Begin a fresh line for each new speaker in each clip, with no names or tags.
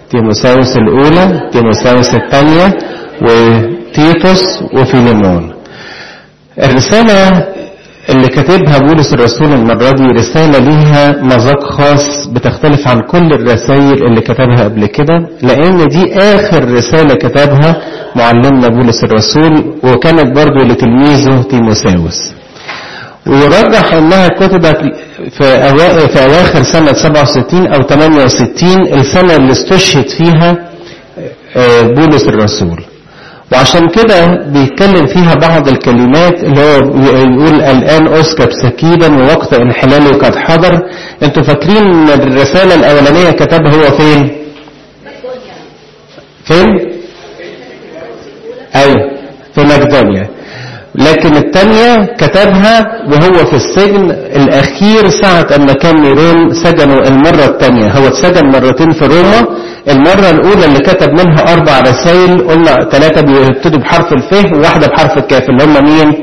تيموساوس الأولى تيموساوس الثانية وتيتوس وفيليمون الرسالة اللي كاتبها بولس الرسول المرة دي رسالة ليها مذاق خاص بتختلف عن كل الرسائل اللي كتبها قبل كده لأن دي آخر رسالة كتبها معلمنا بولس الرسول وكانت برضو لتلميذه تيموساوس ويرجح انها كتبت في, أوا... في اواخر سنة 67 او 68 السنة اللي استشهد فيها بولس الرسول وعشان كده بيتكلم فيها بعض الكلمات اللي هو يقول الآن أسكب سكيبا ووقت انحلاله قد حضر انتوا فاكرين ان الرسالة الأولانية كتبها هو فين فين أيوة في مقدونيا لكن الثانية كتبها وهو في السجن الأخير ساعة أما كان نيرون سجنه المرة الثانية هو اتسجن مرتين في روما المرة الأولى اللي كتب منها أربع رسائل قلنا ثلاثة بيبتدوا بحرف الف وواحدة بحرف الكاف اللي هم مين؟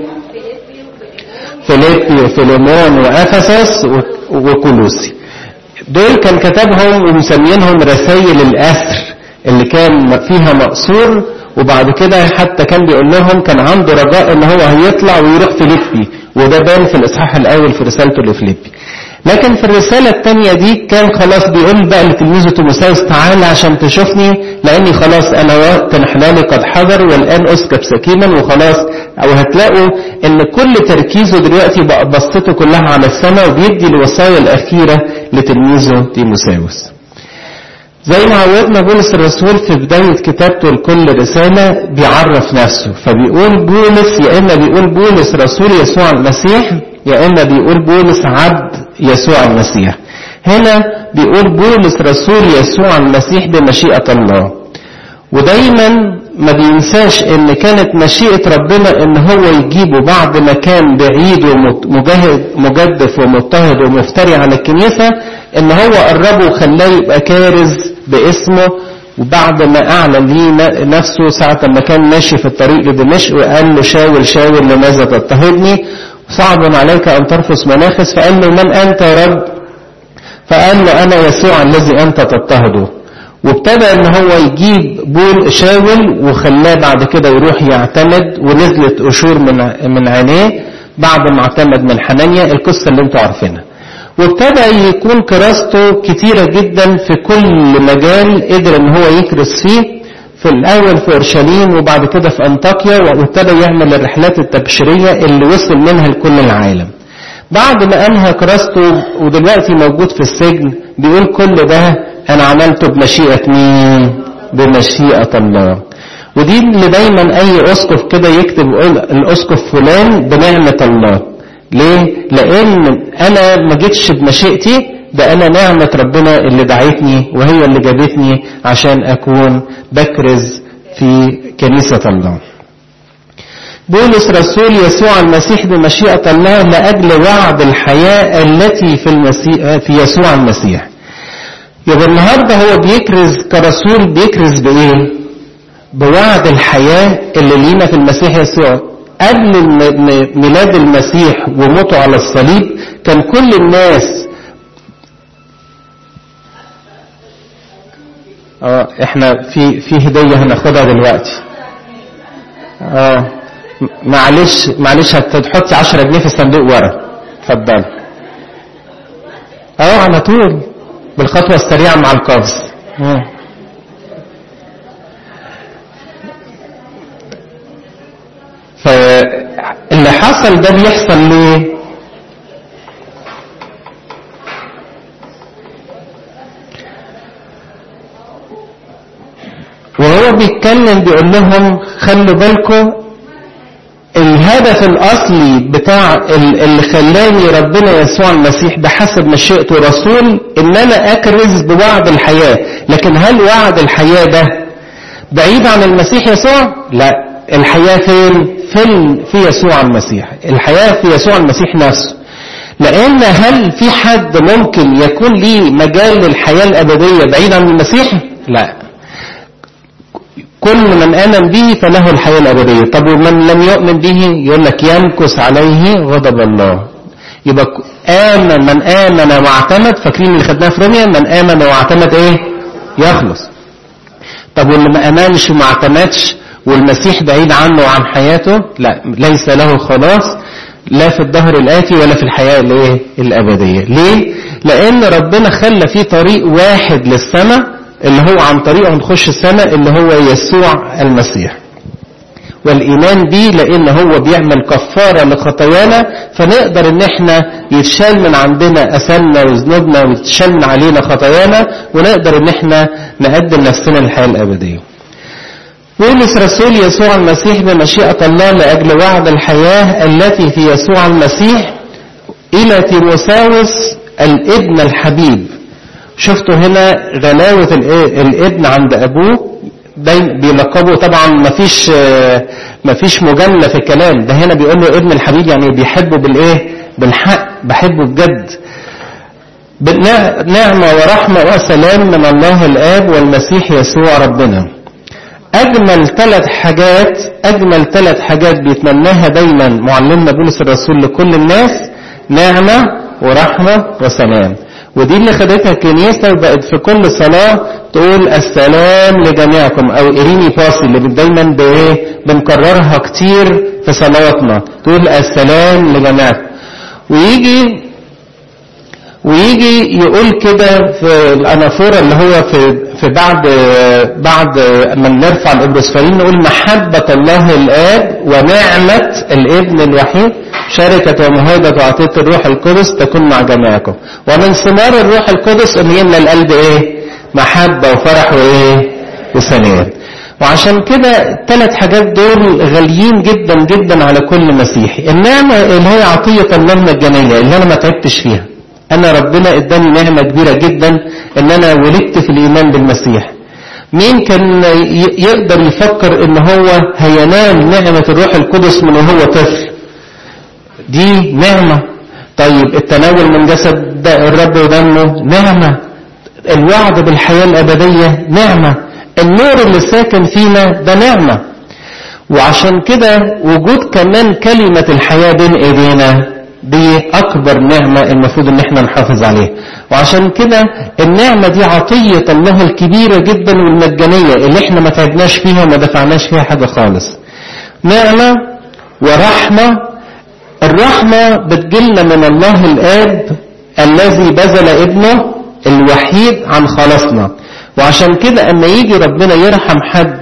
فيليبي وفيليمون وأفسس وكولوسي دول كان كتبهم ومسمينهم رسائل الأسر اللي كان فيها مقصور وبعد كده حتى كان بيقول لهم كان عنده رجاء ان هو هيطلع ويروح فيليبي وده بان في الاصحاح الاول في رسالته لفيليبي لكن في الرسالة الثانية دي كان خلاص بيقول بقى لتلميذه تيموساوس تعالى عشان تشوفني لاني خلاص انا وقت انحلالي قد حضر والان اسكب سكيما وخلاص او هتلاقوا ان كل تركيزه دلوقتي بقى بسطته كلها على السماء وبيدي الوصايا الاخيرة لتلميذه تيموساوس زي ما عودنا بولس الرسول في بداية كتابته لكل رسالة بيعرف نفسه فبيقول بولس يا إما بيقول بولس رسول يسوع المسيح يا إما بيقول بولس عبد يسوع المسيح هنا بيقول بولس رسول يسوع المسيح بمشيئة الله ودايما ما بينساش ان كانت مشيئة ربنا ان هو يجيبه بعد ما كان بعيد ومجدف ومضطهد ومفتري على الكنيسة ان هو قربه وخلاه يبقى كارز باسمه وبعد ما اعلن ليه نفسه ساعة ما كان ماشي في الطريق لدمشق وقال له شاول شاول لماذا تضطهدني صعب عليك ان ترفس مناخس فقال له من انت يا رب فقال له انا يسوع الذي انت تضطهده وابتدى ان هو يجيب بول شاول وخلاه بعد كده يروح يعتمد ونزلت قشور من من عينيه بعد ما اعتمد من حنانيا القصه اللي انتوا عارفينها وابتدى يكون كراسته كتيرة جدا في كل مجال قدر ان هو يكرس فيه في الاول في اورشليم وبعد كده في انطاكيا وابتدى يعمل الرحلات التبشيرية اللي وصل منها لكل العالم بعد ما انهى كراسته ودلوقتي موجود في السجن بيقول كل ده انا عملته بمشيئة مين بمشيئة الله ودي اللي دايما اي اسقف كده يكتب الاسقف فلان بنعمة الله ليه لان انا ما جيتش بمشيئتي ده انا نعمة ربنا اللي دعيتني وهي اللي جابتني عشان اكون بكرز في كنيسة الله بولس رسول يسوع المسيح بمشيئة الله لأجل وعد الحياة التي في, المسيح في يسوع المسيح يبقى النهاردة هو بيكرز كرسول بيكرز بإيه بوعد الحياة اللي لينا في المسيح يسوع قبل ميلاد المسيح وموته على الصليب كان كل الناس اه احنا في في هديه هناخدها دلوقتي اه معلش معلش هتحطي 10 جنيه في الصندوق ورا اتفضل اه على طول بالخطوه السريعه مع القفز اه فاللي حصل ده بيحصل ليه وهو بيتكلم بيقول لهم خلوا بالكم الهدف الاصلي بتاع اللي خلاني ربنا يسوع المسيح بحسب مشيئته رسول ان انا اكرز بوعد الحياه لكن هل وعد الحياه ده بعيد عن المسيح يسوع لا الحياه فين في في يسوع المسيح الحياة في يسوع المسيح نفسه لأن هل في حد ممكن يكون ليه مجال للحياة الأبدية بعيد عن المسيح لا كل من آمن به فله الحياة الأبدية طب ومن لم يؤمن به يقول لك يمكث عليه غضب الله يبقى آمن من آمن واعتمد فاكرين اللي خدناه في روميا من آمن واعتمد إيه يخلص طب واللي ما امنش وما اعتمدش والمسيح بعيد عنه وعن حياته لا ليس له خلاص لا في الظهر الآتي ولا في الحياة الايه الأبدية ليه؟ لأن ربنا خلى في طريق واحد للسماء اللي هو عن طريقه نخش السماء اللي هو يسوع المسيح والإيمان بيه لأن هو بيعمل كفارة لخطايانا فنقدر إن إحنا يتشال من عندنا أثامنا وذنوبنا ويتشال من علينا خطايانا ونقدر إن إحنا نقدم نفسنا للحياة الأبدية. بولس رسول يسوع المسيح بمشيئة الله لأجل وعد الحياة التي في يسوع المسيح إلى تيموساوس الابن الحبيب شفتوا هنا غلاوة الابن عند أبوه بيلقبه طبعا مفيش مفيش مجاملة في الكلام ده هنا بيقول له ابن الحبيب يعني بيحبه بالايه بالحق بحبه بجد نعمة ورحمة وسلام من الله الآب والمسيح يسوع ربنا أجمل ثلاث حاجات أجمل ثلاث حاجات بيتمناها دايما معلمنا بولس الرسول لكل الناس نعمة ورحمة وسلام ودي اللي خدتها الكنيسة وبقت في كل صلاة تقول السلام لجميعكم أو إريني باسي اللي دايما بإيه بنكررها كتير في صلواتنا تقول السلام لجميعكم ويجي ويجي يقول كده في الأنافورة اللي هو في في بعد بعد ما نرفع الإبروسفرين نقول محبة الله الآب ونعمة الابن الوحيد شركة ومهابة وعطية الروح القدس تكون مع جميعكم ومن ثمار الروح القدس أن يملى القلب إيه محبة وفرح وإيه وسلام وعشان كده الثلاث حاجات دول غاليين جدا جدا على كل مسيحي النعمة اللي هي عطية الله المجانية اللي أنا ما تعبتش فيها أنا ربنا اداني نعمة كبيرة جدا إن أنا ولدت في الإيمان بالمسيح مين كان يقدر يفكر إن هو هينال نعمة الروح القدس من وهو طفل دي نعمة طيب التناول من جسد الرب ودمه نعمة الوعد بالحياة الأبدية نعمة النور اللي ساكن فينا ده نعمة وعشان كده وجود كمان كلمة الحياة بين ايدينا دي اكبر نعمة المفروض ان احنا نحافظ عليها وعشان كده النعمة دي عطية الله الكبيرة جدا والمجانية اللي احنا ما تعبناش فيها وما دفعناش فيها حاجة خالص نعمة ورحمة الرحمة بتجيلنا من الله الآب الذي بذل ابنه الوحيد عن خلاصنا وعشان كده اما يجي ربنا يرحم حد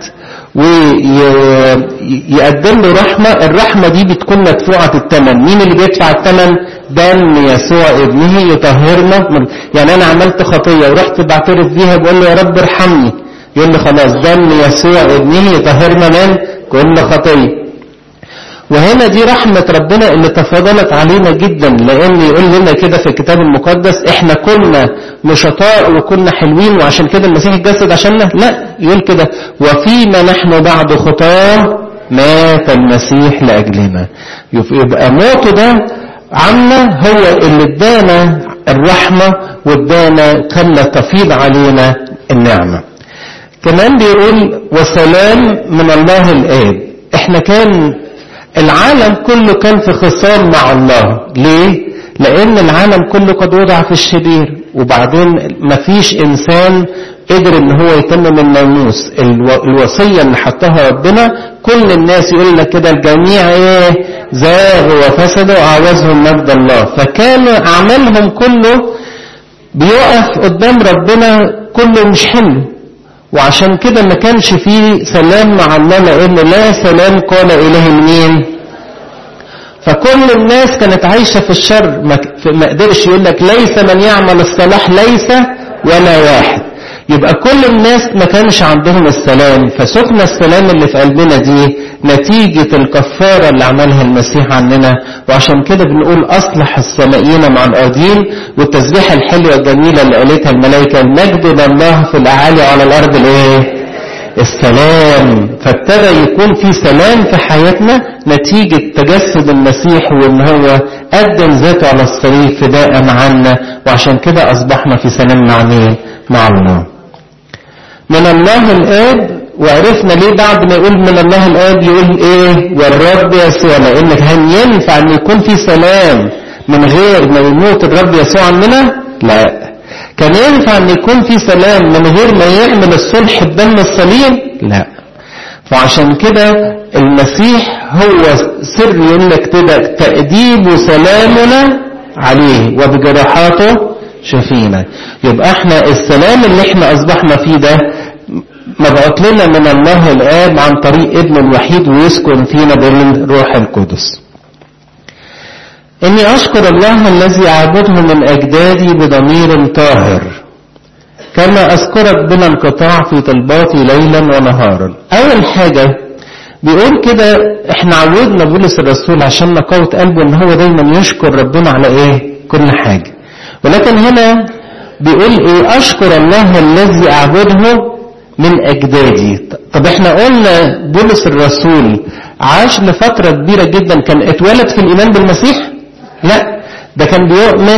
ويقدم له رحمة الرحمة دي بتكون مدفوعة الثمن مين اللي بيدفع الثمن دم يسوع ابنه يطهرنا من يعني انا عملت خطية ورحت بعترف بيها بقول له يا رب ارحمني يقول لي خلاص دم يسوع ابنه يطهرنا من كل خطية وهنا دي رحمة ربنا اللي تفضلت علينا جدا لأن يقول لنا كده في الكتاب المقدس احنا كنا نشطاء وكنا حلوين وعشان كده المسيح اتجسد عشاننا لا يقول كده وفيما نحن بعد خطاه مات المسيح لأجلنا يبقى موته ده عنا هو اللي ادانا الرحمة وادانا خلى تفيض علينا النعمة كمان بيقول وسلام من الله الآب احنا كان العالم كله كان في خصام مع الله ليه لان العالم كله قد وضع في الشرير وبعدين مفيش انسان قدر ان هو يتمم الناموس الوصيه اللي حطها ربنا كل الناس يقول لك كده الجميع ايه زاغوا وفسدوا وعوزهم مجد الله فكان اعمالهم كله بيقف قدام ربنا كله مش حلو وعشان كده ما كانش فيه سلام مع الله لان لا سلام قال اله مين فكل الناس كانت عايشة في الشر ما قدرش يقول لك ليس من يعمل الصلاح ليس ولا واحد يبقى كل الناس ما كانش عندهم السلام فسكن السلام اللي في قلبنا دي نتيجة الكفارة اللي عملها المسيح عننا وعشان كده بنقول أصلح السمائيين مع الأرضين والتسبيحة الحلوة الجميلة اللي قالتها الملائكة المجد لله في الأعالي على الأرض الإيه؟ السلام فابتدى يكون في سلام في حياتنا نتيجة تجسد المسيح وان هو قدم ذاته على الصليب فداء عنا وعشان كده اصبحنا في سلام مع مين؟ مع الله. من الله الاب وعرفنا ليه بعد ما يقول من الله الاب يقول ايه؟ والرب يسوع لان هل ينفع ان يكون في سلام من غير ما يموت الرب يسوع عننا؟ لا كان ينفع ان يكون في سلام من غير ما يعمل الصلح بدم الصليب لا فعشان كده المسيح هو سر يقول لك كده تأديب سلامنا عليه وبجراحاته شفينا يبقى احنا السلام اللي احنا اصبحنا فيه ده مبعوث لنا من الله الآب عن طريق ابنه الوحيد ويسكن فينا بالروح القدس إني أشكر الله الذي أعبده من أجدادي بضمير طاهر كما أذكرك بلا انقطاع في طلباتي ليلا ونهارا أول حاجة بيقول كده احنا عودنا بولس الرسول عشان نقوة قلبه ان هو دايما يشكر ربنا على ايه كل حاجة ولكن هنا بيقول ايه اشكر الله الذي اعبده من اجدادي طب احنا قلنا بولس الرسول عاش لفترة كبيرة جدا كان اتولد في الايمان بالمسيح لا ده كان بيؤمن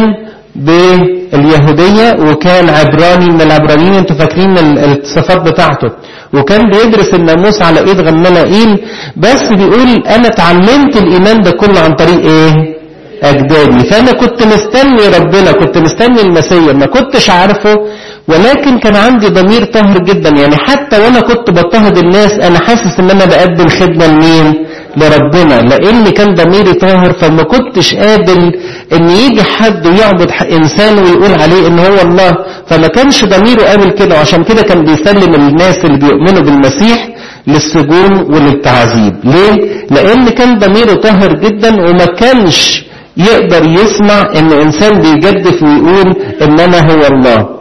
باليهودية وكان عبراني من العبرانيين انتوا فاكرين الصفات بتاعته وكان بيدرس الناموس على ايد غمالائيل بس بيقول انا اتعلمت الايمان ده كله عن طريق ايه اجدادي فانا كنت مستني ربنا كنت مستني المسيح ما كنتش عارفه ولكن كان عندي ضمير طاهر جدا يعني حتى وانا كنت بضطهد الناس انا حاسس ان انا بقدم خدمه لمين لربنا لان كان ضميري طاهر فما كنتش قابل ان يجي حد يعبد انسان ويقول عليه ان هو الله فما كانش ضميره قابل كده وعشان كده كان بيسلم الناس اللي بيؤمنوا بالمسيح للسجون وللتعذيب ليه لان كان ضميره طاهر جدا وما كانش يقدر يسمع ان انسان بيجدف ويقول ان انا هو الله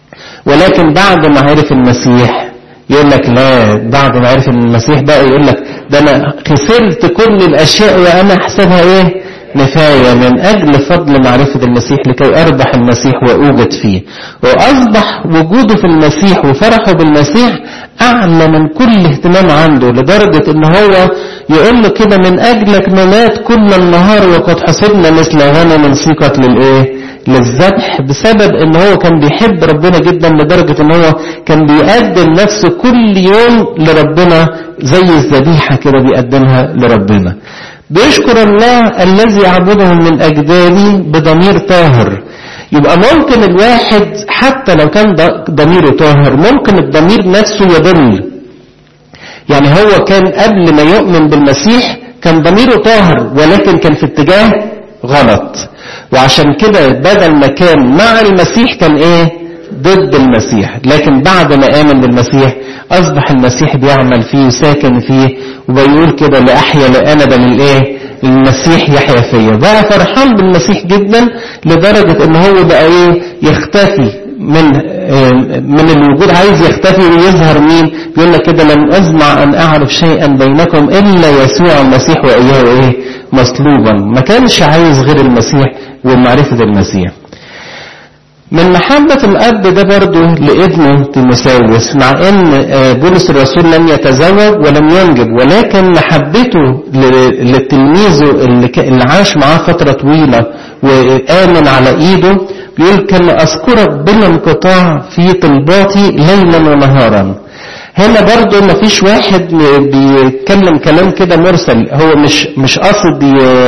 ولكن بعد ما عرف المسيح يقول لك لا بعد ما عرف ان المسيح بقى يقول لك ده انا خسرت كل الاشياء وانا احسبها ايه نفاية من اجل فضل معرفة المسيح لكي اربح المسيح واوجد فيه واصبح وجوده في المسيح وفرحه بالمسيح اعلى من كل اهتمام عنده لدرجة ان هو يقول له كده من اجلك نمات كل النهار وقد حسبنا مثل غنم سيقت للايه للذبح بسبب ان هو كان بيحب ربنا جدا لدرجة ان هو كان بيقدم نفسه كل يوم لربنا زي الذبيحة كده بيقدمها لربنا بيشكر الله الذي عبده من أجدادي بضمير طاهر يبقى ممكن الواحد حتى لو كان ضميره طاهر ممكن الضمير نفسه يضل يعني هو كان قبل ما يؤمن بالمسيح كان ضميره طاهر ولكن كان في اتجاه غلط وعشان كده بدل ما كان مع المسيح كان ايه ضد المسيح لكن بعد ما آمن بالمسيح أصبح المسيح بيعمل فيه وساكن فيه وبيقول كده لأحيا لأنا بل الإيه المسيح يحيا فيا بقى فرحان بالمسيح جدا لدرجة ان هو بقى ايه يختفي من من الوجود عايز يختفي ويظهر مين بيقول لك كده لم أزمع أن أعرف شيئا بينكم إلا يسوع المسيح وإياه إيه مصلوبا ما كانش عايز غير المسيح ومعرفة المسيح من محبة الأب ده برضه لابنه تيموساوس مع إن بولس الرسول لم يتزوج ولم ينجب ولكن محبته لتلميذه اللي عاش معاه فترة طويلة وآمن على إيده بيقول كان أذكرك بلا انقطاع في طلباتي ليلا ونهارا هنا برضه ما فيش واحد بيتكلم كلام كده مرسل هو مش مش قصد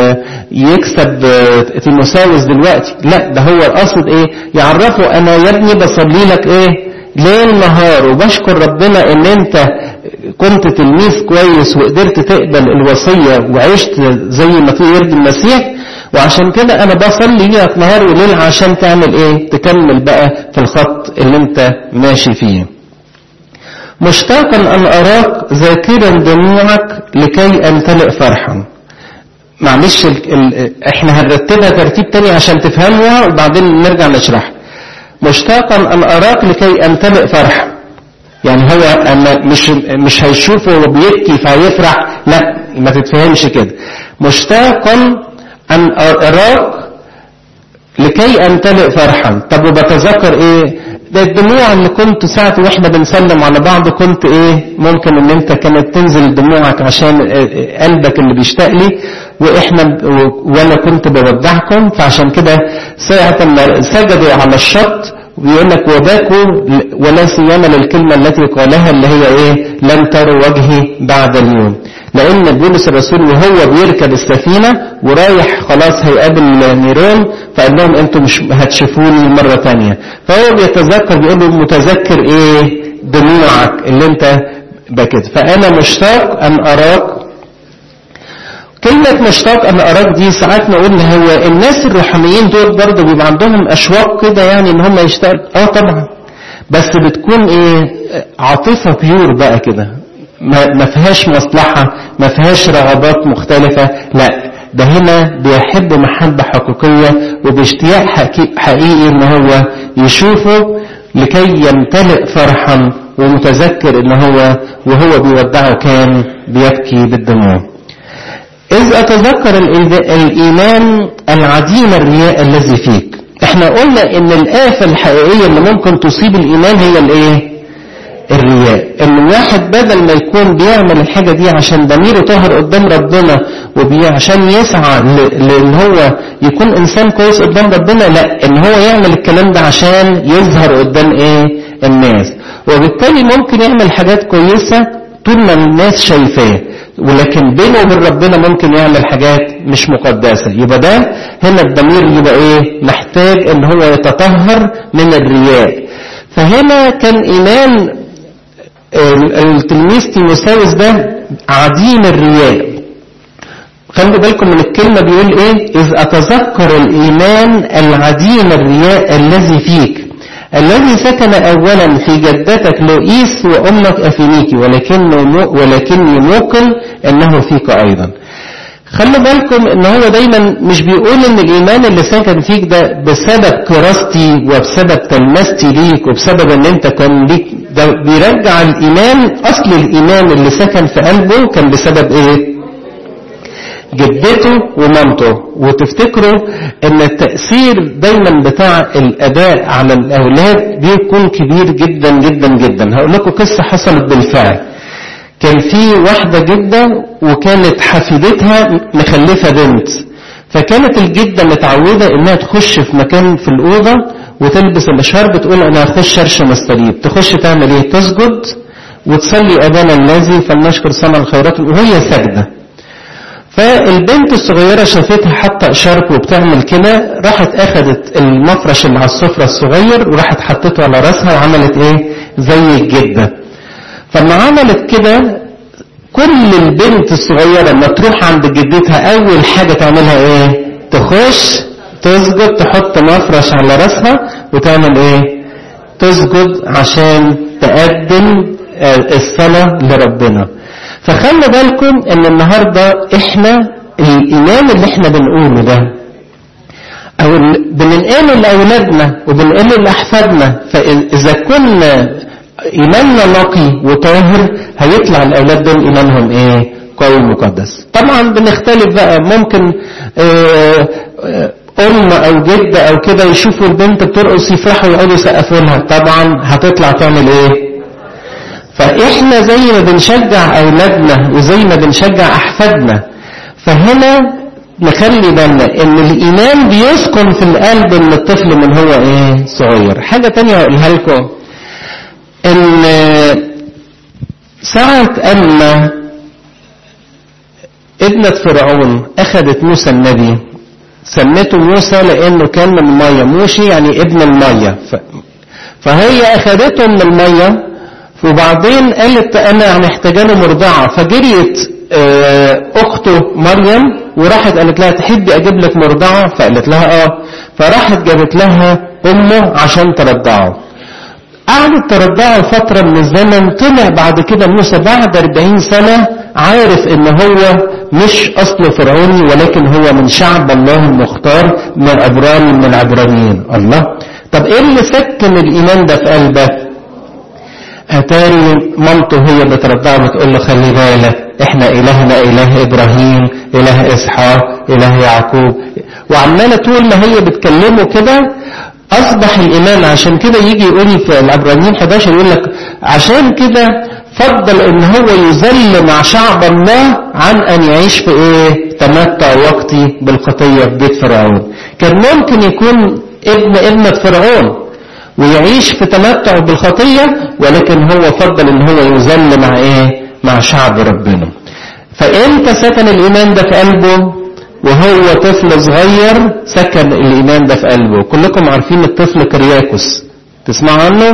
يكسب تيموساوس دلوقتي لا ده هو القصد ايه يعرفه انا يا ابني بصلي لك ايه ليل نهار وبشكر ربنا ان انت كنت تلميذ كويس وقدرت تقبل الوصية وعشت زي ما في يرضي المسيح وعشان كده انا بصلي لك نهار وليل عشان تعمل ايه تكمل بقى في الخط اللي انت ماشي فيه مشتاقا أن أراك ذاكرا دموعك لكي أمتلئ فرحا معلش ال ال احنا هنرتبها ترتيب تاني عشان تفهموها وبعدين نرجع نشرح مشتاقا أن أراك لكي أمتلئ فرحا يعني هو أما مش مش هيشوفه وبيبكي فهيفرح لا ما تتفهمش كده مشتاقا أن أراك لكي أمتلئ فرحا طب وبتذكر إيه ده الدموع اللي كنت ساعة واحنا بنسلم على بعض كنت ايه ممكن ان انت كانت تنزل دموعك عشان قلبك اللي بيشتاق لي واحنا وانا كنت بودعكم فعشان كده ساعة ما سجدوا على الشط بيقول لك وباكوا ولا سيما للكلمة التي قالها اللي هي ايه لن تروا وجهي بعد اليوم لان بولس الرسول وهو بيركب السفينه ورايح خلاص هيقابل نيرون فقال لهم انتوا مش هتشوفوني مره تانية فهو بيتذكر بيقول له متذكر ايه دموعك اللي انت بكت فانا مشتاق ان اراك كلمة مشتاق أن أراك دي ساعات نقول هو الناس الروحانيين دول برضه بيبقى عندهم أشواق كده يعني إن هم يشتاقوا آه طبعا بس بتكون إيه عاطفة بيور بقى كده ما ما فيهاش مصلحة ما فيهاش رغبات مختلفة لا ده هنا بيحب محبة حقيقية وباشتياق حقيقي, حقيقي إن هو يشوفه لكي يمتلئ فرحا ومتذكر إن هو وهو بيودعه كان بيبكي بالدموع إذ أتذكر الإيمان العديم الرياء الذي فيك احنا قلنا ان الآفة الحقيقية اللي ممكن تصيب الإيمان هي الايه الرياء ان الواحد بدل ما يكون بيعمل الحاجة دي عشان ضميره طاهر قدام ربنا وعشان يسعى لان هو يكون انسان كويس قدام ربنا لا ان هو يعمل الكلام ده عشان يظهر قدام ايه الناس وبالتالي ممكن يعمل حاجات كويسة طول ما الناس شايفاه ولكن بينه وبين ربنا ممكن يعمل حاجات مش مقدسة يبقى ده هنا الضمير يبقى ايه محتاج ان هو يتطهر من الرياء فهنا كان ايمان التلميذ تيموساوس ده عديم الرياء خلوا بالكم من الكلمة بيقول ايه اذ اتذكر الايمان العديم الرياء الذي فيك الذي سكن أولا في جدتك لؤيس وأمك أفينيكي ولكنه ولكني موقن أنه فيك أيضا خلوا بالكم ان هو دايما مش بيقول ان الايمان اللي سكن فيك ده بسبب كراستي وبسبب تلمستي ليك وبسبب ان انت كان ليك ده بيرجع الايمان اصل الايمان اللي سكن في قلبه كان بسبب ايه جدته ومامته وتفتكروا ان التأثير دايما بتاع الاباء على الاولاد بيكون كبير جدا جدا جدا هقول لكم قصة حصلت بالفعل كان في واحدة جدة وكانت حفيدتها مخلفة بنت فكانت الجدة متعودة انها تخش في مكان في الأوضة وتلبس الاشهار بتقول انا هخش ارشم الصليب تخش تعمل ايه تسجد وتصلي ابانا الذي فلنشكر سمع الخيرات وهي ساجده فالبنت الصغيرة شافتها حاطة إشارك وبتعمل كده راحت أخدت المفرش اللي على السفرة الصغير وراحت حطته على راسها وعملت إيه زي الجدة فلما عملت كده كل البنت الصغيرة لما تروح عند جدتها أول حاجة تعملها إيه تخش تسجد تحط مفرش على راسها وتعمل إيه تسجد عشان تقدم الصلاة لربنا فخلوا بالكم ان النهاردة احنا الايمان اللي احنا بنقوله ده او بننقله لاولادنا وبننقله لاحفادنا فاذا كنا ايماننا نقي وطاهر هيطلع الاولاد دول ايمانهم ايه قوي مقدس طبعا بنختلف بقى ممكن اه ام او جد او كده يشوفوا البنت بترقص يفرحوا يقعدوا يسقفوا لها طبعا هتطلع تعمل ايه فإحنا زي ما بنشجع أولادنا وزي ما بنشجع أحفادنا فهنا نخلي بالنا إن الإيمان بيسكن في القلب من الطفل من هو إيه صغير حاجة تانية هقولها لكم إن ساعة أما ابنة فرعون أخذت موسى النبي سمته موسى لأنه كان من المية موشي يعني ابن المية فهي أخذته من المية وبعدين قالت انا محتاجه له مرضعه فجريت اخته مريم وراحت قالت لها تحبي اجيب لك مرضعه فقالت لها اه فراحت جابت لها امه عشان ترضعه قعدت ترضعه فترة من الزمن طلع بعد كده موسى بعد 40 سنة عارف ان هو مش اصله فرعوني ولكن هو من شعب الله المختار من عبران من العبرانيين الله طب ايه اللي سكن الايمان ده في قلبك اتاري مامته هي بترضعه بتقول له خلي بالك احنا الهنا اله ابراهيم اله اسحاق اله يعقوب وعماله طول ما هي بتكلمه كده اصبح الايمان عشان كده يجي يقول في العبرانيين 11 يقول لك عشان كده فضل ان هو يذل مع شعب الله عن ان يعيش في ايه تمتع وقتي بالخطيه في بيت فرعون كان ممكن يكون ابن ابنه فرعون ويعيش في تمتع بالخطية ولكن هو فضل ان هو يذل مع ايه مع شعب ربنا فامتى سكن الايمان ده في قلبه وهو طفل صغير سكن الايمان ده في قلبه كلكم عارفين الطفل كرياكوس تسمعوا عنه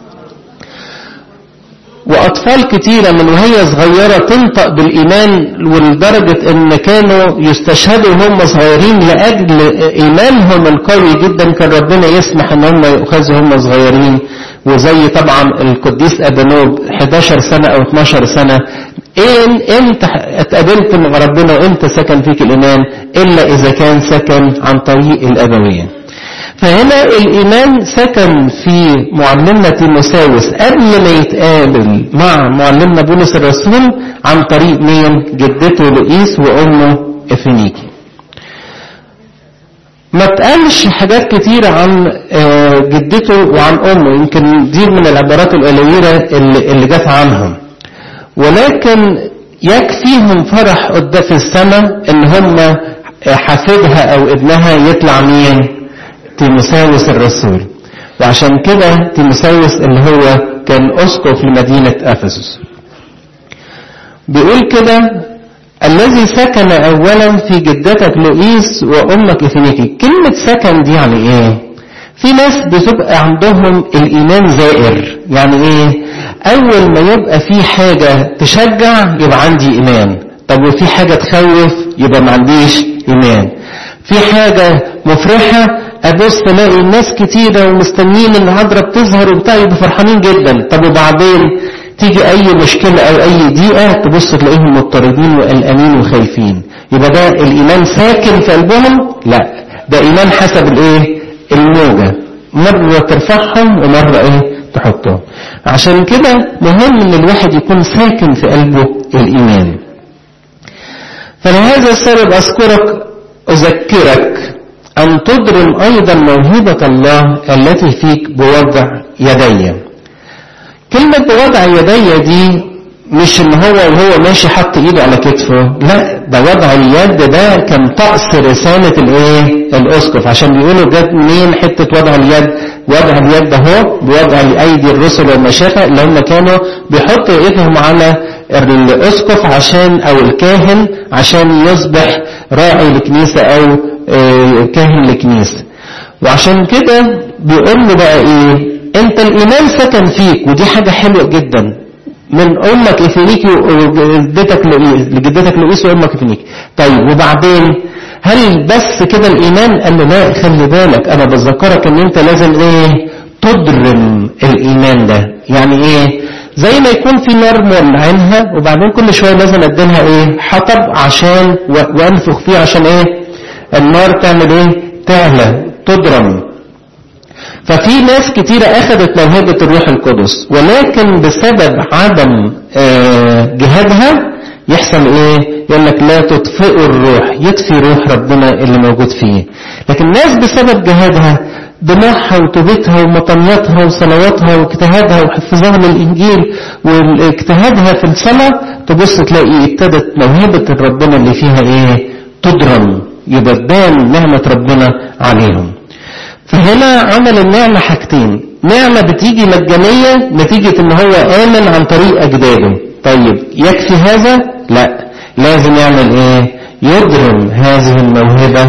واطفال كتيره من وهي صغيره تنطق بالايمان ولدرجه ان كانوا يستشهدوا هم صغيرين لاجل ايمانهم القوي جدا كان ربنا يسمح ان هم يؤخذوا هم صغيرين وزي طبعا القديس ابانوب 11 سنه او 12 سنه إن امتى اتقابلت مع ربنا وامتى سكن فيك الايمان الا اذا كان سكن عن طريق الابوين فهنا الإيمان سكن في معلمنا تيموساوس قبل ما يتقابل مع معلمنا بولس الرسول عن طريق مين؟ جدته لؤيس وأمه إفنيكي. ما اتقالش حاجات كتيرة عن جدته وعن أمه يمكن دي من العبارات القليلة اللي, اللي جت عنهم ولكن يكفيهم فرح قدام في السماء ان هم حفيدها او ابنها يطلع مين تيموساوس الرسول وعشان كده تيموساوس اللي هو كان اسقف لمدينة افسس بيقول كده الذي سكن اولا في جدتك لؤيس وامك اثنيكي كلمة سكن دي يعني ايه في ناس بتبقى عندهم الايمان زائر يعني ايه اول ما يبقى في حاجة تشجع يبقى عندي ايمان طب وفي حاجة تخوف يبقى ما عنديش ايمان في حاجة مفرحة ابص الاقي ناس كتيرة ومستنيين ان العذراء بتظهر وبتاع يبقوا فرحانين جدا طب وبعدين تيجي اي مشكلة او اي ضيقة تبص تلاقيهم مضطربين وقلقانين وخايفين يبقى ده الايمان ساكن في قلبهم لا ده ايمان حسب الايه الموجة مرة ترفعهم ومرة ايه تحطهم عشان كده مهم ان الواحد يكون ساكن في قلبه الايمان فلهذا السبب اذكرك اذكرك أن تضرم أيضا موهبة الله التي فيك بوضع يدي كلمة بوضع يدي دي مش ان هو وهو ماشي حط ايده على كتفه لا ده وضع اليد ده كان طقس رسالة الايه الاسقف عشان بيقولوا جت منين حتة وضع اليد وضع اليد اهو بوضع ايدي الرسل والمشافة اللي هم كانوا بيحطوا ايدهم على الاسقف عشان او الكاهن عشان يصبح راعي لكنيسة او كاهن لكنيسة وعشان كده بيقول له بقى ايه انت الايمان سكن فيك ودي حاجة حلوة جدا من امك افنيكي وجدتك لجدتك لؤيس وامك افنيكي طيب وبعدين هل بس كده الايمان قال له لا خلي بالك انا بذكرك ان انت لازم ايه تضرم الايمان ده يعني ايه زي ما يكون في نار مولعينها وبعدين كل شويه لازم اديلها ايه حطب عشان وانفخ فيه عشان ايه النار تعمل ايه تعلى تضرم ففي ناس كتيرة أخذت موهبة الروح القدس ولكن بسبب عدم جهادها يحصل إيه؟ يقول لك لا تطفئوا الروح يطفي روح ربنا اللي موجود فيه لكن الناس بسبب جهادها دموعها وتوبتها ومطنياتها وصلواتها واجتهادها وحفظها للإنجيل واجتهادها في الصلاة تبص تلاقي ابتدت موهبة ربنا اللي فيها إيه؟ تضرم يبقى تبان نعمة ربنا عليهم فهنا عمل النعمة حاجتين نعمة بتيجي مجانية نتيجة ان هو آمن عن طريق أجداده طيب يكفي هذا لا لازم يعمل ايه يضرم هذه الموهبة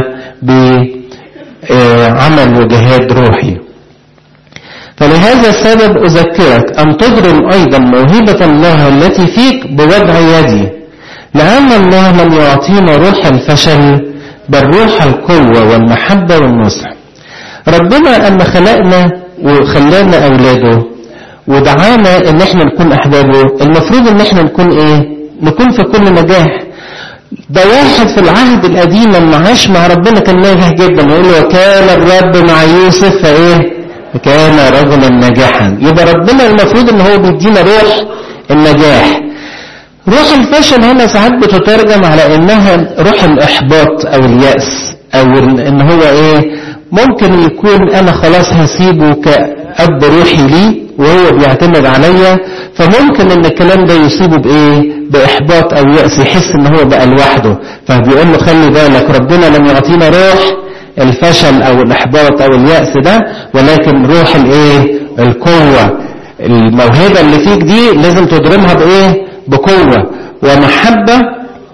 بعمل وجهاد روحي فلهذا السبب أذكرك أن تضرم أيضا موهبة الله التي فيك بوضع يدي لأن الله لم يعطينا روح الفشل بل روح القوة والمحبة والنصح ربنا أما خلقنا وخلانا أولاده ودعانا إن إحنا نكون أحبابه المفروض إن إحنا نكون إيه؟ نكون في كل نجاح ده واحد في العهد القديم لما عاش مع ربنا كان ناجح جدا يقول وكان الرب مع يوسف فإيه؟ كان رجلا ناجحا يبقى ربنا المفروض إن هو بيدينا روح النجاح روح الفشل هنا ساعات بتترجم على إنها روح الإحباط أو اليأس أو إن هو إيه؟ ممكن يكون انا خلاص هسيبه كأب روحي لي وهو بيعتمد عليا فممكن ان الكلام ده يصيبه بايه باحباط او يأس يحس ان هو بقى لوحده فبيقول له خلي بالك ربنا لم يعطينا روح الفشل او الاحباط او اليأس ده ولكن روح الايه القوة الموهبة اللي فيك دي لازم تضرمها بايه بقوة ومحبة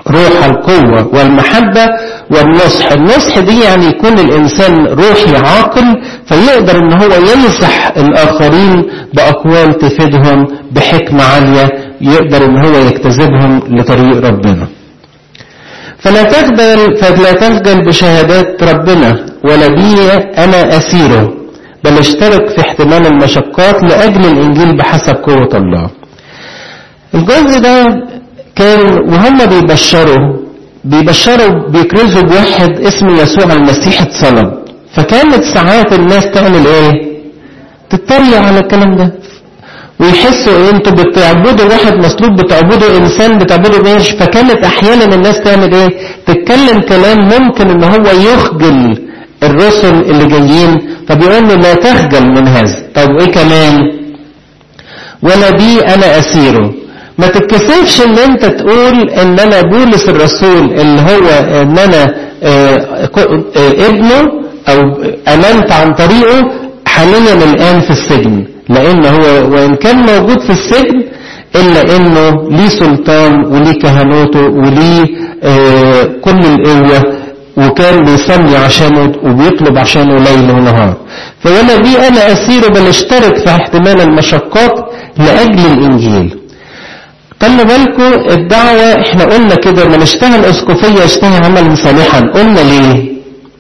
روح القوة والمحبة والنصح النصح دي يعني يكون الإنسان روحي عاقل فيقدر ان هو ينصح الآخرين بأقوال تفيدهم بحكمة عالية يقدر ان هو يجتذبهم لطريق ربنا فلا تخجل فلا تخجل بشهادات ربنا ولا بي أنا أسيره بل اشترك في احتمال المشقات لأجل الإنجيل بحسب قوة الله الجزء ده كان وهم بيبشروا بيبشروا بيكرزوا بواحد اسمه يسوع المسيح اتصلب فكانت ساعات الناس تعمل ايه تتريق على الكلام ده ويحسوا ايه انتوا بتعبدوا واحد مصلوب بتعبدوا انسان بتعبدوا ايش فكانت احيانا الناس تعمل ايه تتكلم كلام ممكن ان هو يخجل الرسل اللي جايين فبيقول له لا تخجل من هذا طب ايه كمان ولا بي انا اسيره ما تتكسفش ان انت تقول ان انا بولس الرسول اللي هو ان انا آه آه ابنه او امنت عن طريقه حاليا الان في السجن لان هو وان كان موجود في السجن الا انه ليه سلطان وليه كهنوته وليه آه كل القوه وكان بيصلي عشانه وبيطلب عشانه ليل ونهار فوانا بي انا اسير بل اشترك في احتمال المشقات لاجل الانجيل خلوا بالكم الدعوة احنا قلنا كده من اشتهى الاسقفية اشتهى عملا صالحا قلنا ليه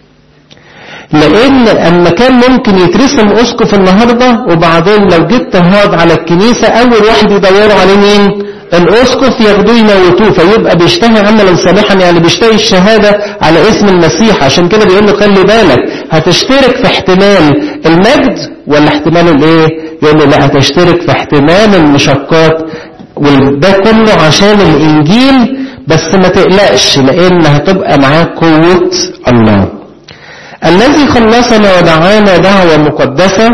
لان اما كان ممكن يترسم اسقف النهاردة وبعدين لو جيت تهاد على الكنيسة اول واحد يدوروا عليه مين الاسقف ياخدوه يموتوه فيبقى بيشتهي عملا صالحا يعني بيشتهي الشهادة على اسم المسيح عشان كده بيقول له خلي بالك هتشترك في احتمال المجد ولا احتمال الايه يقول له لا هتشترك في احتمال المشقات وده كله عشان الانجيل بس ما تقلقش لان هتبقى معاك قوة الله الذي خلصنا ودعانا دعوة مقدسة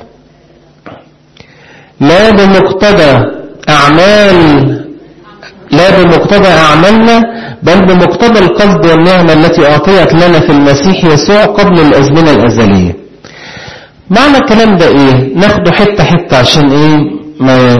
لا بمقتضى أعمال لا بمقتضى أعمالنا بل بمقتضى القصد والنعمة التي أعطيت لنا في المسيح يسوع قبل الأزمنة الأزلية معنى الكلام ده إيه ناخده حتة حتة عشان إيه ما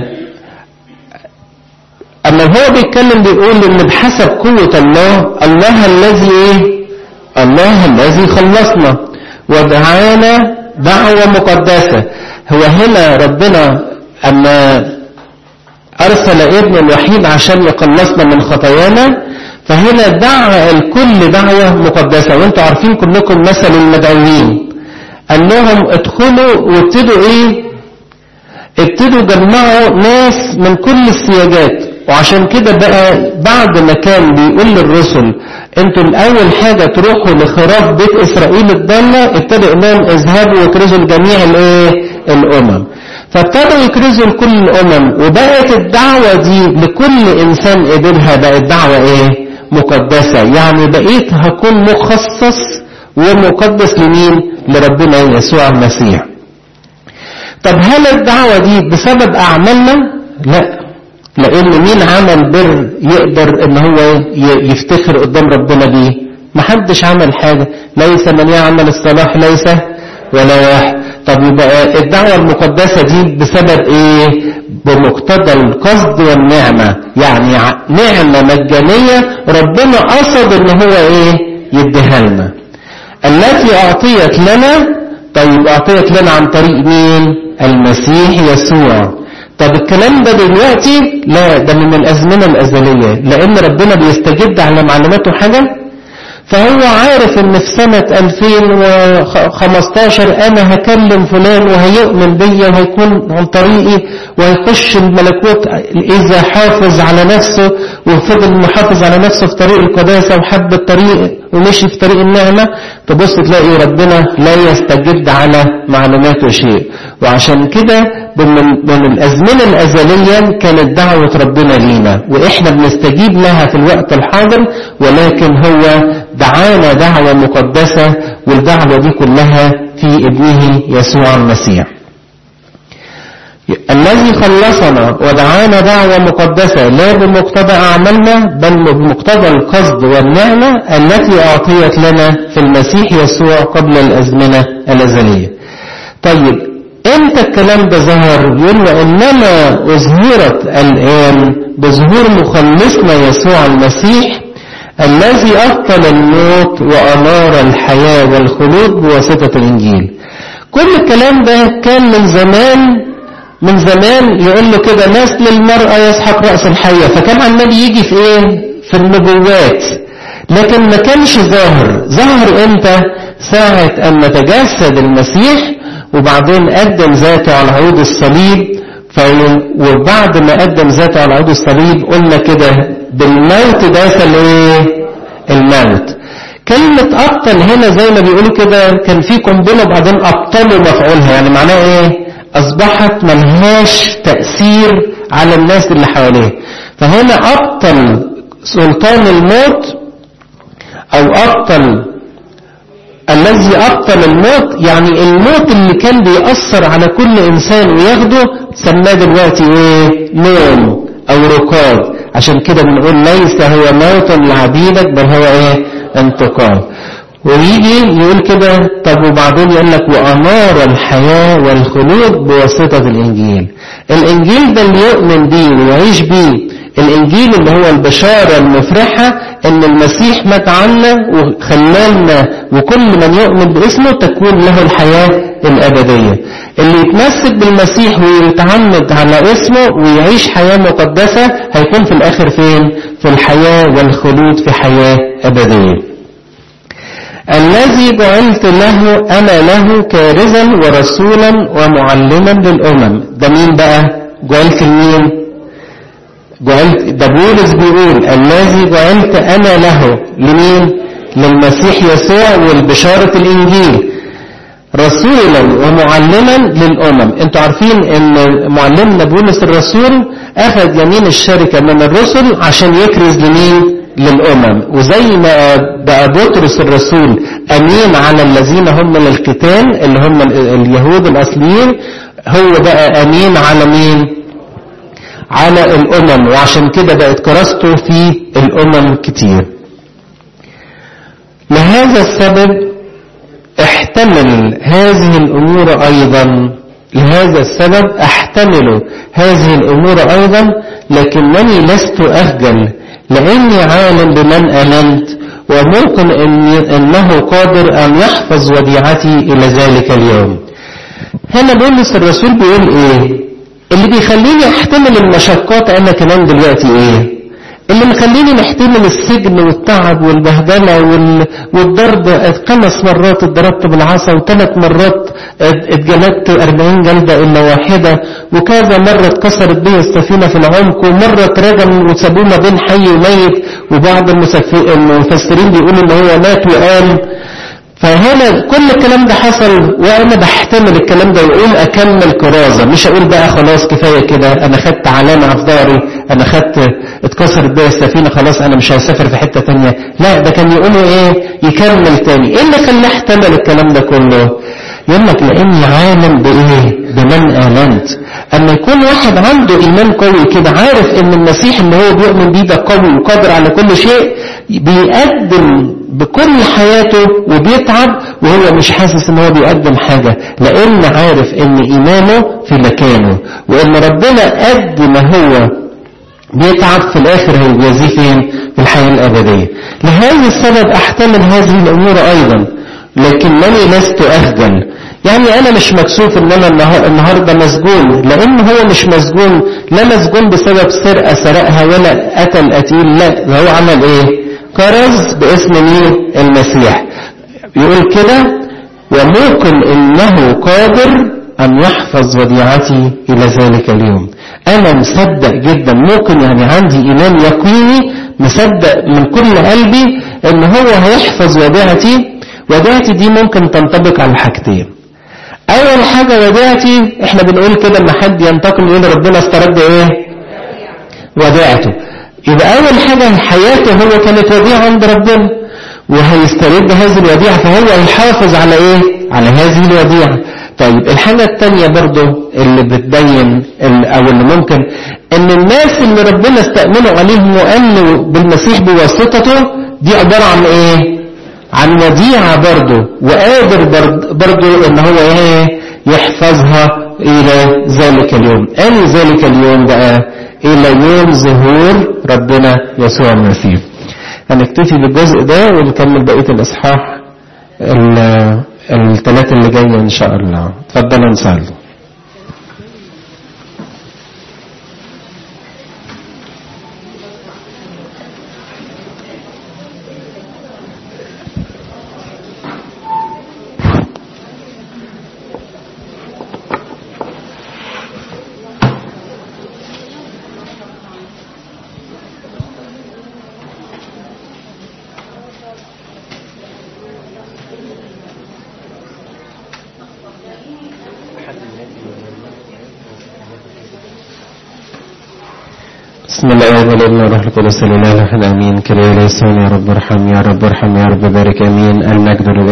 أما هو بيتكلم بيقول إن بحسب قوة الله الله الذي إيه الله الذي خلصنا ودعانا دعوة مقدسة هو هنا ربنا أما أرسل ابن الوحيد عشان يخلصنا من خطايانا فهنا دعا الكل دعوة مقدسة وانتوا عارفين كلكم مثل المدعوين قال لهم ادخلوا وابتدوا ايه ابتدوا جمعوا ناس من كل السياجات وعشان كده بقى بعد ما كان بيقول للرسل انتوا الاول حاجة تروحوا لخراف بيت اسرائيل الضالة ابتدوا يقول لهم اذهبوا واكرزوا لجميع الايه الامم فابتدوا يكرزوا لكل الامم وبقت الدعوة دي لكل انسان قبلها بقت دعوة ايه مقدسة يعني بقيت هكون مخصص ومقدس لمين لربنا يسوع المسيح طب هل الدعوة دي بسبب اعمالنا لا لان مين عمل بر يقدر ان هو يفتخر قدام ربنا بيه محدش عمل حاجة ليس من يعمل الصلاح ليس ولا واحد طب يبقى الدعوة المقدسة دي بسبب ايه بمقتضى القصد والنعمة يعني نعمة مجانية ربنا قصد ان هو ايه يديها لنا التي اعطيت لنا طيب اعطيت لنا عن طريق مين المسيح يسوع طب الكلام ده دلوقتي لا ده من الازمنة الازلية لان ربنا بيستجد على معلوماته حاجة فهو عارف ان في سنة 2015 انا هكلم فلان وهيؤمن بيا وهيكون عن طريقي وهيخش الملكوت اذا حافظ على نفسه وفضل محافظ على نفسه في طريق القداسة وحب الطريق ومشي في طريق النعمة تبص تلاقي ربنا لا يستجد على معلوماته شيء وعشان كده من الأزمنة الأزلية كانت دعوة ربنا لينا وإحنا بنستجيب لها في الوقت الحاضر ولكن هو دعانا دعوة مقدسة والدعوة دي كلها في ابنه يسوع المسيح الذي خلصنا ودعانا دعوة مقدسة لا بمقتضى أعمالنا بل بمقتضى القصد والنعمة التي أعطيت لنا في المسيح يسوع قبل الأزمنة الأزلية طيب امتى الكلام ده ظهر يقول له انما اظهرت الان بظهور مخلصنا يسوع المسيح الذي أبطل الموت وأنار الحياة والخلود بواسطة الإنجيل كل الكلام ده كان من زمان من زمان يقول له كده نسل المرأة يسحق رأس الحية فكان عمال يجي في ايه في النبوات لكن ما كانش ظاهر ظهر امتى ساعة ان تجسد المسيح وبعدين قدم ذاته على عود الصليب وبعد ما قدم ذاته على عود الصليب قلنا كده بالموت داس الايه الموت كلمة أبطل هنا زي ما بيقولوا كده كان في قنبلة وبعدين أبطلوا مفعولها يعني معناه إيه؟ أصبحت ملهاش تأثير على الناس اللي حواليه فهنا أبطل سلطان الموت أو أبطل الذي أبطل الموت يعني الموت اللي كان بيأثر على كل إنسان وياخده سماه دلوقتي إيه؟ نوم أو ركاب عشان كده بنقول ليس هو موت لعبيدك بل هو إيه؟ انتقام ويجي يقول كده طب وبعدين يقول لك وأنار الحياة والخلود بواسطة الإنجيل الإنجيل ده اللي يؤمن بيه ويعيش بيه الإنجيل اللي هو البشارة المفرحة إن المسيح مات عنا وخلالنا وكل من يؤمن باسمه تكون له الحياة الأبدية اللي يتمسك بالمسيح ويتعمد على اسمه ويعيش حياة مقدسة هيكون في الآخر فين؟ في الحياة والخلود في حياة أبدية الذي جعلت له أنا له كارزا ورسولا ومعلما للأمم ده مين بقى جعلت لمين جعلت ده بولس بيقول الذي جعلت أنا له لمين للمسيح يسوع والبشارة الإنجيل رسولا ومعلما للأمم انتوا عارفين ان معلمنا بولس الرسول اخذ يمين الشركة من الرسل عشان يكرز لمين للأمم وزي ما بقى بطرس الرسول أمين على الذين هم للقتال اللي هم اليهود الأصليين هو بقى أمين على مين على الأمم وعشان كده بقت كراسته في الأمم كتير لهذا السبب احتمل هذه الأمور أيضا لهذا السبب احتمل هذه الأمور أيضا لكنني لست أخجل لأني عالم بمن أمنت وممكن إن أنه قادر أن يحفظ وديعتي إلى ذلك اليوم هنا بولس الرسول بيقول إيه اللي بيخليني أحتمل المشقات أنا كمان دلوقتي إيه اللي مخليني محتمل السجن والتعب والبهدلة وال... والضرب خمس مرات اتضربت بالعصا وثلاث مرات اتجلدت 40 جلدة إلا واحدة وكذا مرة اتكسرت بي السفينة في العمق ومرة اترجم وسابوه ما بين حي وميت وبعض المفسرين بيقولوا ان هو مات وقام فهنا كل الكلام ده حصل وانا بحتمل الكلام ده واقوم اكمل كرازه مش اقول بقى خلاص كفايه كده انا خدت علامه في ظهري انا خدت اتكسرت بيا السفينه خلاص انا مش هسافر في حته تانية لا ده كان يقولوا ايه يكمل تاني ايه اللي خلاه احتمل الكلام ده كله يقول لك لاني عالم بايه بمن امنت اما يكون واحد عنده ايمان قوي كده عارف ان المسيح اللي هو بيؤمن بيه ده قوي وقادر على كل شيء بيقدم بكل حياته وبيتعب وهو مش حاسس ان هو بيقدم حاجة لان عارف ان ايمانه في مكانه وان ربنا قد ما هو بيتعب في الاخر هيجازيه فين في الحياة الابدية لهذا السبب احتمل هذه الامور ايضا لكنني لست اخجل يعني انا مش مكسوف ان انا النهارده مسجون لان هو مش مسجون لا مسجون بسبب سرقه سرقها ولا قتل قتيل لا ده هو عمل ايه كرز باسم مين المسيح يقول كده وممكن انه قادر ان يحفظ وديعتي الى ذلك اليوم انا مصدق جدا ممكن يعني عندي ايمان يقيني مصدق من كل قلبي ان هو هيحفظ وديعتي وديعتي دي ممكن تنطبق على حاجتين اول حاجة وديعتي احنا بنقول كده لما حد ينتقل يقول ربنا استرد ايه وديعته يبقى اول حاجة حياته هو كانت وديعة عند ربنا وهيسترد هذه الوديعة فهو هيحافظ على ايه على هذه الوديعة طيب الحاجة التانية برضو اللي بتبين او اللي ممكن ان الناس اللي ربنا استأمنوا عليهم وامنوا بالمسيح بواسطته دي عبارة عن ايه عن وديعة برضو وقادر برضو ان هو ايه يحفظها الى ذلك اليوم قال ذلك اليوم بقى الى يوم ظهور ربنا يسوع المسيح هنكتفي بالجزء ده ونكمل بقية الإصحاح الثلاثة اللي جاية إن شاء الله اتفضلوا نصلي بسم الله والابن والروح القدس الاله الاحد امين كريا ليسون يا رب ارحم يا رب ارحم يا رب بارك امين المجد لله